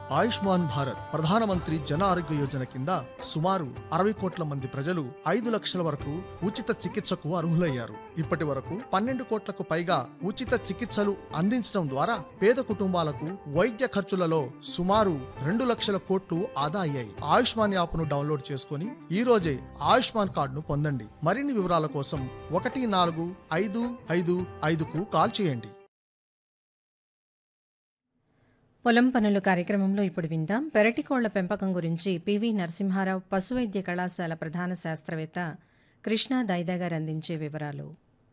ఆయుష్మాన్ భారత్ ప్రధానమంత్రి జన ఆరోగ్య యోజన కింద సుమారు అరవై కోట్ల మంది ప్రజలు ఐదు లక్షల వరకు ఉచిత చికిత్సకు అర్హులయ్యారు ఇప్పటి వరకు పన్నెండు కోట్లకు పైగా ఉచిత చికిత్సలు అందించడం ద్వారా పేద కుటుంబాలకు వైద్య ఖర్చులలో సుమారు రెండు లక్షల కోట్లు ఆదా అయ్యాయి ఆయుష్మాన్ యాప్ను డౌన్లోడ్ చేసుకుని ఈ రోజే ఆయుష్మాన్ కార్డును పొందండి మరిన్ని వివరాల కోసం ఒకటి నాలుగు ఐదు ఐదు ఐదుకు కాల్ చేయండి పొలం పనులు కార్యక్రమంలో ఇప్పుడు విందాం పెరటికోళ్ల పెంపకం గురించి పివి నరసింహారావు పశువైద్య కళాశాల ప్రధాన శాస్త్రవేత్త కృష్ణా దైదా గారు అందించే వివరాలు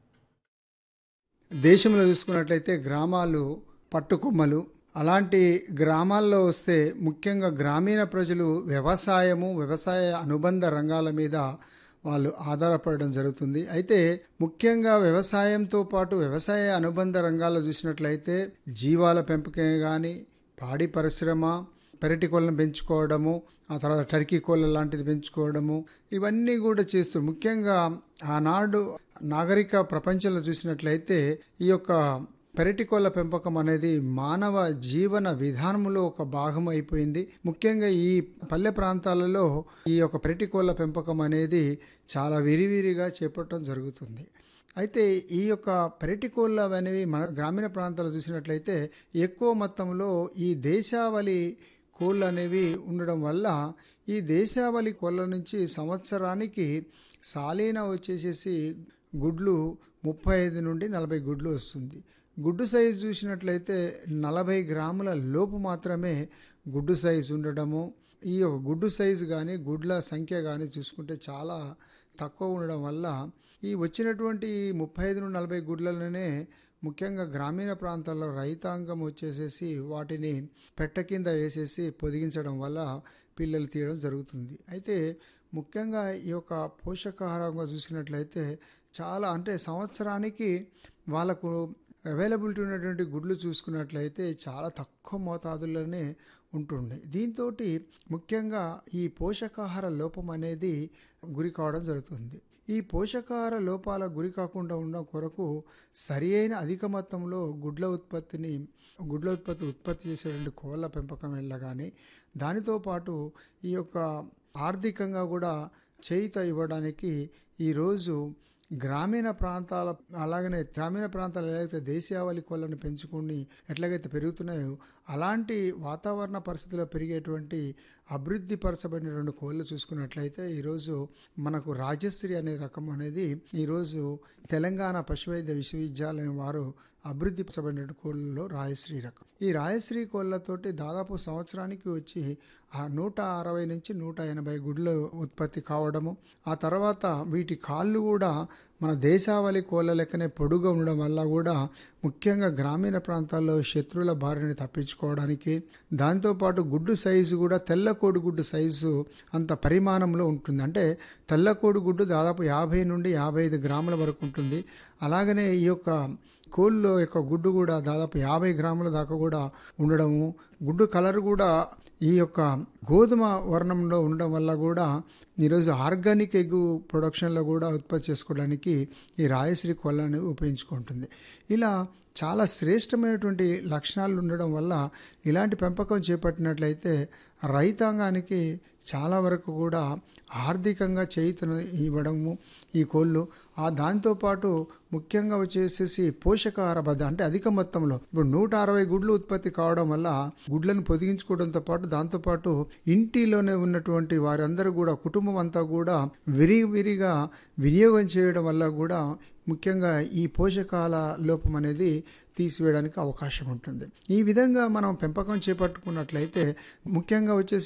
దేశంలో చూసుకున్నట్లయితే గ్రామాలు పట్టుకొమ్మలు అలాంటి గ్రామాల్లో వస్తే ముఖ్యంగా గ్రామీణ ప్రజలు వ్యవసాయము వ్యవసాయ అనుబంధ రంగాల మీద వాళ్ళు ఆధారపడడం జరుగుతుంది అయితే ముఖ్యంగా వ్యవసాయంతో పాటు వ్యవసాయ అనుబంధ రంగాల్లో చూసినట్లయితే జీవాల పెంపకం కానీ పాడి పరిశ్రమ పెరటి కోళ్ళను పెంచుకోవడము ఆ తర్వాత టర్కీ కోళ్ళ లాంటిది పెంచుకోవడము ఇవన్నీ కూడా చేస్తూ ముఖ్యంగా ఆనాడు నాగరిక ప్రపంచంలో చూసినట్లయితే ఈ యొక్క పెరటి కోళ్ళ పెంపకం అనేది మానవ జీవన విధానంలో ఒక భాగం అయిపోయింది ముఖ్యంగా ఈ పల్లె ప్రాంతాలలో ఈ యొక్క పెరటి కోళ్ళ పెంపకం అనేది చాలా విరివిరిగా చేపట్టడం జరుగుతుంది అయితే ఈ యొక్క పెరటి కోళ్ళ అనేవి మన గ్రామీణ ప్రాంతాల్లో చూసినట్లయితే ఎక్కువ మొత్తంలో ఈ దేశావళి కోళ్ళు అనేవి ఉండడం వల్ల ఈ దేశావళి కోళ్ళ నుంచి సంవత్సరానికి సాలీన వచ్చేసేసి గుడ్లు ముప్పై ఐదు నుండి నలభై గుడ్లు వస్తుంది గుడ్డు సైజు చూసినట్లయితే నలభై గ్రాముల లోపు మాత్రమే గుడ్డు సైజు ఉండడము ఈ యొక్క గుడ్డు సైజు కానీ గుడ్ల సంఖ్య కానీ చూసుకుంటే చాలా తక్కువ ఉండడం వల్ల ఈ వచ్చినటువంటి ముప్పై ఐదు నుండి నలభై గుడ్లలోనే ముఖ్యంగా గ్రామీణ ప్రాంతాల్లో రైతాంగం వచ్చేసేసి వాటిని పెట్ట కింద వేసేసి పొదిగించడం వల్ల పిల్లలు తీయడం జరుగుతుంది అయితే ముఖ్యంగా ఈ యొక్క పోషకాహారంగా చూసినట్లయితే చాలా అంటే సంవత్సరానికి వాళ్ళకు అవైలబిలిటీ ఉన్నటువంటి గుడ్లు చూసుకున్నట్లయితే చాలా తక్కువ మోతాదుల్లోనే ఉంటుండే దీంతో ముఖ్యంగా ఈ పోషకాహార లోపం అనేది గురి కావడం జరుగుతుంది ఈ పోషకాహార లోపాల గురి కాకుండా ఉండడం కొరకు సరి అయిన అధిక మొత్తంలో గుడ్ల ఉత్పత్తిని గుడ్ల ఉత్పత్తి ఉత్పత్తి చేసేటువంటి కోళ్ళ పెంపకం వెళ్ళగానే దానితో పాటు ఈ యొక్క ఆర్థికంగా కూడా చేయిత ఇవ్వడానికి ఈరోజు గ్రామీణ ప్రాంతాల అలాగనే గ్రామీణ ప్రాంతాలు ఎలాగైతే దేశీయావళి కోళ్ళను పెంచుకుని ఎట్లాగైతే పెరుగుతున్నాయో అలాంటి వాతావరణ పరిస్థితుల్లో పెరిగేటువంటి అభివృద్ధి పరచబడినటువంటి కోళ్ళు చూసుకున్నట్లయితే ఈరోజు మనకు రాజశ్రీ అనే రకం అనేది ఈరోజు తెలంగాణ పశువైద్య విశ్వవిద్యాలయం వారు అభివృద్ధి పరచబడిన కోళ్ళలో రాయశ్రీ రకం ఈ రాయశ్రీ కోళ్ళతోటి దాదాపు సంవత్సరానికి వచ్చి ఆ నూట అరవై నుంచి నూట ఎనభై గుడ్లు ఉత్పత్తి కావడము ఆ తర్వాత వీటి కాళ్ళు కూడా మన దేశావళి కోళ్ళ లెక్కనే పొడుగా ఉండడం వల్ల కూడా ముఖ్యంగా గ్రామీణ ప్రాంతాల్లో శత్రువుల బారిని తప్పించుకోవడానికి దాంతోపాటు గుడ్డు సైజు కూడా తెల్ల కోడిగుడ్డు సైజు అంత పరిమాణంలో ఉంటుంది అంటే తెల్ల కోడిగుడ్డు దాదాపు యాభై నుండి యాభై ఐదు గ్రాముల వరకు ఉంటుంది అలాగనే ఈ యొక్క కోళ్ళ యొక్క గుడ్డు కూడా దాదాపు యాభై గ్రాముల దాకా కూడా ఉండడము గుడ్డు కలర్ కూడా ఈ యొక్క గోధుమ వర్ణంలో ఉండడం వల్ల కూడా ఈరోజు ఆర్గానిక్ ఎగ్ ప్రొడక్షన్లో కూడా ఉత్పత్తి చేసుకోవడానికి ఈ రాయశ్రీ కొల్లని ఉపయోగించుకుంటుంది ఇలా చాలా శ్రేష్టమైనటువంటి లక్షణాలు ఉండడం వల్ల ఇలాంటి పెంపకం చేపట్టినట్లయితే రైతాంగానికి చాలా వరకు కూడా ఆర్థికంగా చేయుతను ఇవ్వడము ఈ కోళ్ళు ఆ దాంతోపాటు ముఖ్యంగా వచ్చేసేసి పోషకాహార భద్రత అంటే అధిక మొత్తంలో ఇప్పుడు నూట అరవై గుడ్లు ఉత్పత్తి కావడం వల్ల గుడ్లను పొదిగించుకోవడంతో పాటు దాంతోపాటు ఇంటిలోనే ఉన్నటువంటి వారందరూ కూడా కుటుంబం అంతా కూడా విరివిరిగా వినియోగం చేయడం వల్ల కూడా ముఖ్యంగా ఈ పోషకాల లోపం అనేది తీసివేయడానికి అవకాశం ఉంటుంది ఈ విధంగా మనం పెంపకం చేపట్టుకున్నట్లయితే ముఖ్యంగా వచ్చేసి